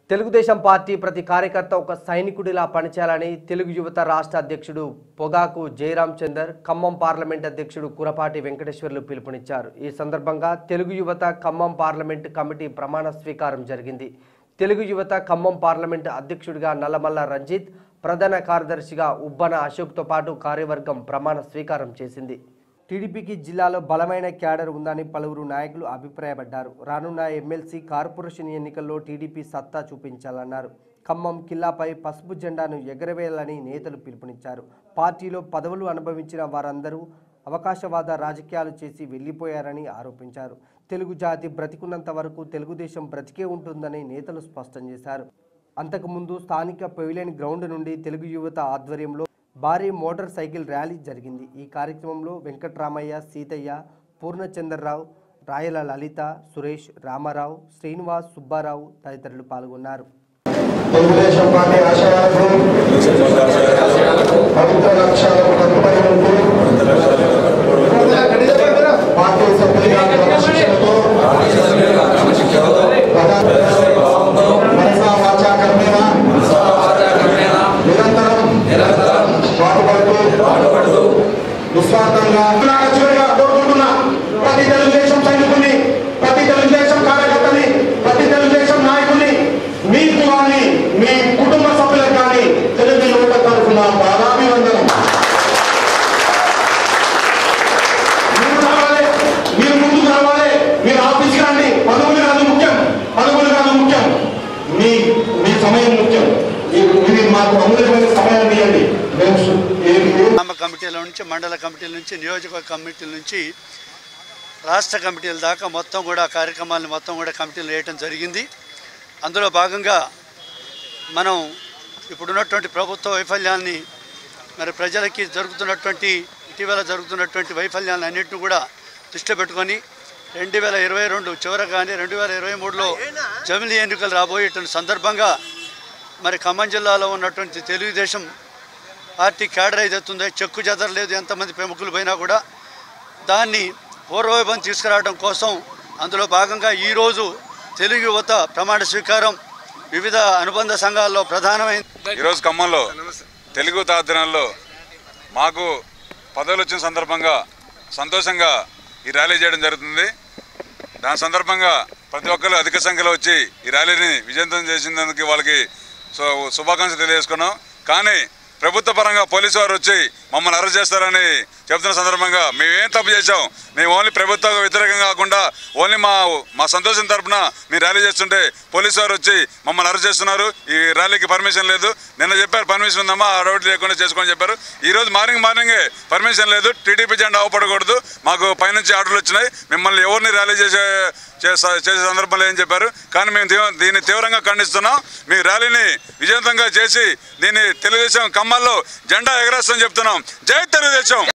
Telugu Desam party ప్రతి కార్యకర్త ఒక సైనికుడిలా పనిచేయాలని తెలుగు యువత రాష్ట్ర అధ్యక్షుడు పొగాకు జయరాం చందర్ ఖమ్మం పార్లమెంట్ అధ్యక్షుడు కురపాటి వెంకటేశ్వర్లు పిలుపునిచ్చారు ఈ సందర్భంగా తెలుగు యువత ఖమ్మం పార్లమెంట్ కమిటీ ప్రమాణ స్వీకారం జరిగింది తెలుగు యువత ఖమ్మం పార్లమెంట్ అధ్యక్షుడిగా నల్లమల్ల రంజిత్ ప్రధాన కార్యదర్శిగా ఉబ్బన అశోక్తో పాటు కార్యవర్గం ప్రమాణ స్వీకారం చేసింది టీడీపీకి జిల్లాలో బలమైన క్యాడర్ ఉందని పలువురు నాయకులు అభిప్రాయపడ్డారు రానున్న ఎమ్మెల్సీ కార్పొరేషన్ ఎన్నికల్లో టీడీపీ సత్తా చూపించాలన్నారు ఖమ్మం కిల్లాపై పసుపు జెండాను ఎగరవేయాలని నేతలు పిలుపునిచ్చారు పార్టీలో పదవులు అనుభవించిన వారందరూ అవకాశవాద రాజకీయాలు చేసి వెళ్లిపోయారని ఆరోపించారు తెలుగు జాతి బ్రతికున్నంత వరకు తెలుగుదేశం బ్రతికే ఉంటుందని నేతలు స్పష్టం చేశారు అంతకుముందు స్థానిక పెవిలియన్ గ్రౌండ్ నుండి తెలుగు యువత ఆధ్వర్యంలో భారీ మోటార్ సైకిల్ ర్యాలీ జరిగింది ఈ కార్యక్రమంలో వెంకట్రామయ్య సీతయ్య పూర్ణచంద్రరావు రాయల లలిత సురేష్ రామారావు శ్రీనివాస్ సుబ్బారావు తదితరులు పాల్గొన్నారు తెలుగుదేశం పార్టీ ఆశయాలకు పవిత్ర లక్ష్యాలకు కట్టుబడి ఉంటూ పార్టీ సభ్యులుగా క్రమశిక్షణతో మనసా వాచా కర్మేణ నిరంతరం పాటుపడుతూ నిస్వార్థంగా చివరిగా కోరుకుంటున్నా ప్రతి తెలుగుదేశం సైనికుని ప్రతి తెలుగుదేశం కార్యకర్తని ప్రతి తెలుగుదేశం నాయకుని మీకు కానీ మీ కుటుంబ సభ్యులకు కానీ తెలుగు యువత తరఫున పాదాభివందనం మీరు రావాలి మీరు ముందుకు రావాలి మీరు ఆఫీస్కి రండి పదవులు కాదు ముఖ్యం పదవులు కాదు ముఖ్యం మీ మీ సమయం ముఖ్యం మీరు- మీరు మాకు అమూల్యమైన సమయాన్ని ఇవ్వండి మేము సు- ఏ- ఏ- గ్రామ కమిటీల నుంచి మండల కమిటీల నుంచి నియోజకవర్గ కమిటీల నుంచి రాష్ట్ర కమిటీల దాకా మొత్తం కూడా కార్యక్రమాలను మొత్తం కూడా కమిటీలు వేయటం జరిగింది అందులో భాగంగా మనం ఇప్పుడున్నటువంటి ప్రభుత్వ వైఫల్యాన్ని మరి ప్రజలకి జరుగుతున్నటువంటి ఇటీవల జరుగుతున్నటువంటి వైఫల్యాలను అన్నింటిని కూడా దృష్టిలో పెట్టుకొని రెండు వేల ఇరవై రెండు చివర కానీ రెండు వేల ఇరవై మూడులో జమిలీ ఎన్నికలు రాబోయేటువంటి సందర్భంగా మరి ఖమ్మం జిల్లాలో ఉన్నటువంటి తెలుగుదేశం పార్టీ క్యాడర్ ఏదైతుందో చెక్కు చెదరలేదు ఎంతమంది ప్రముఖులు పోయినా కూడా దాన్ని పూర్వవైభవం తీసుకురావడం కోసం అందులో భాగంగా ఈరోజు తెలుగు యువత ప్రమాణ స్వీకారం వివిధ అనుబంధ సంఘాల్లో ప్రధానమైన ఈరోజు ఖమ్మంలో తెలుగు తాద్రణలో మాకు పదవులు వచ్చిన సందర్భంగా సంతోషంగా ఈ ర్యాలీ చేయడం జరుగుతుంది దాని సందర్భంగా ప్రతి ఒక్కరు అధిక సంఖ్యలో వచ్చి ఈ ర్యాలీని విజయవంతం చేసినందుకు వాళ్ళకి సో శుభాకాంక్షలు తెలియజేసుకున్నాం కానీ ప్రభుత్వ పరంగా పోలీసు వారు వచ్చి మమ్మల్ని అరెస్ట్ చేస్తారని చెబుతున్న సందర్భంగా మేమేం తప్పు చేశాం మేము ఓన్లీ ప్రభుత్వ వ్యతిరేకంగా కాకుండా ఓన్లీ మా మా సంతోషం తరపున మీరు ర్యాలీ చేస్తుంటే పోలీసు వారు వచ్చి మమ్మల్ని అరెస్ట్ చేస్తున్నారు ఈ ర్యాలీకి పర్మిషన్ లేదు నిన్న చెప్పారు పర్మిషన్ ఉందమ్మా ఆ రోడ్డు లేకుండా చేసుకోని చెప్పారు ఈ రోజు మార్నింగ్ మార్నింగే పర్మిషన్ లేదు టీడీపీ జెండా అవపడకూడదు మాకు పైనుంచి ఆర్డర్లు వచ్చినాయి మిమ్మల్ని ఎవరిని ర్యాలీ చేసే చేసే చేసే సందర్భంలో ఏం చెప్పారు కానీ మేము తీవ్ర- దీన్ని తీవ్రంగా ఖండిస్తున్నాం మీ ర్యాలీని విజయవంతంగా చేసి దీన్ని తెలుగుదేశం కమ్మల్లో జెండా ఎగరేస్తామని చెప్తున్నాం జై తెలుగుదేశం